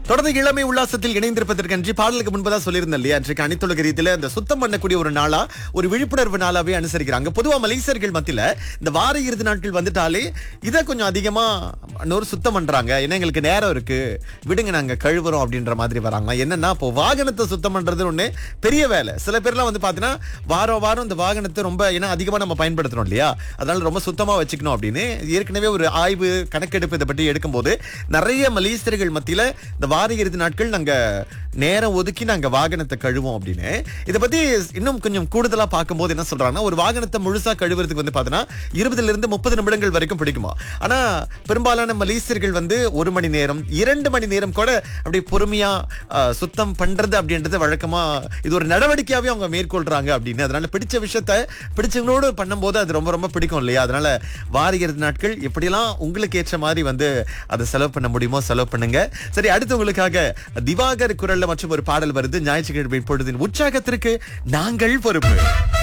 தொடர்ந்து இளமை உல்லாசத்தில் இணைந்திருப்பதற்கு அன்றி பாடலுக்கு முன்பதான் சொல்லியிருந்தேன் இல்லையா அன்றைக்கு அனைத்துலக ரீதியில இந்த சுத்தம் பண்ணக்கூடிய ஒரு நாளா ஒரு விழிப்புணர்வு நாளாவே அனுசரிக்கிறாங்க பொதுவா மலேசியர்கள் மத்தியில இந்த வார இறுதி நாட்கள் வந்துட்டாலே இதை கொஞ்சம் அதிகமா இன்னொரு சுத்தம் பண்றாங்க ஏன்னா எங்களுக்கு நேரம் இருக்கு விடுங்க நாங்க கழுவுறோம் அப்படின்ற மாதிரி வராங்க என்னன்னா இப்போ வாகனத்தை சுத்தம் பண்றது ஒண்ணு பெரிய வேலை சில பேர்லாம் வந்து பாத்தீங்கன்னா வாரம் வாரம் இந்த வாகனத்தை ரொம்ப ஏன்னா அதிகமா நம்ம பயன்படுத்துறோம் இல்லையா அதனால ரொம்ப சுத்தமா வச்சுக்கணும் அப்படின்னு ஏற்கனவே ஒரு ஆய்வு கணக்கெடுப்பு இதை பற்றி எடுக்கும்போது நிறைய மலேசியர்கள் மத்தியில இந்த வார இறுதி நாட்கள் நாங்க நேரம் ஒதுக்கி நாங்க வாகனத்தை கழுவோம் அப்படின்னு இதை பத்தி இன்னும் கொஞ்சம் கூடுதலா பார்க்கும்போது என்ன சொல்றாங்கன்னா ஒரு வாகனத்தை முழுசா கழுவுறதுக்கு வந்து பாத்தீங்கன்னா இருபதுல இருந்து முப்பது நிமிடங்கள் வரைக்கும் பிடிக்குமா ஆனா பெரும்பாலான மலேசியர்கள் வந்து ஒரு மணி நேரம் இரண்டு மணி நேரம் கூட அப்படி பொறுமையா ஆஹ், சுத்தம் பண்றது அப்படின்றது வழக்கமா இது ஒரு நடவடிக்கையாவே அவங்க மேற்கொள்றாங்க அப்படின்னு அதனால பிடிச்ச விஷயத்த பிடிச்சவங்களோடு பண்ணும்போது அது ரொம்ப ரொம்ப பிடிக்கும் இல்லையா அதனால வார இறுதி நாட்கள் எப்படிலாம் உங்களுக்கு ஏற்ற மாதிரி வந்து அதை செலவு பண்ண முடியுமோ செலவு பண்ணுங்க சரி அடுத்து உங்களுக்காக திவாகர் குரல்ல மற்றும் ஒரு பாடல் வருது ஞாயிற்றுக்கிழமை பொழுதின் உற்சாகத்திற்கு நாங்கள் பொறுப்பு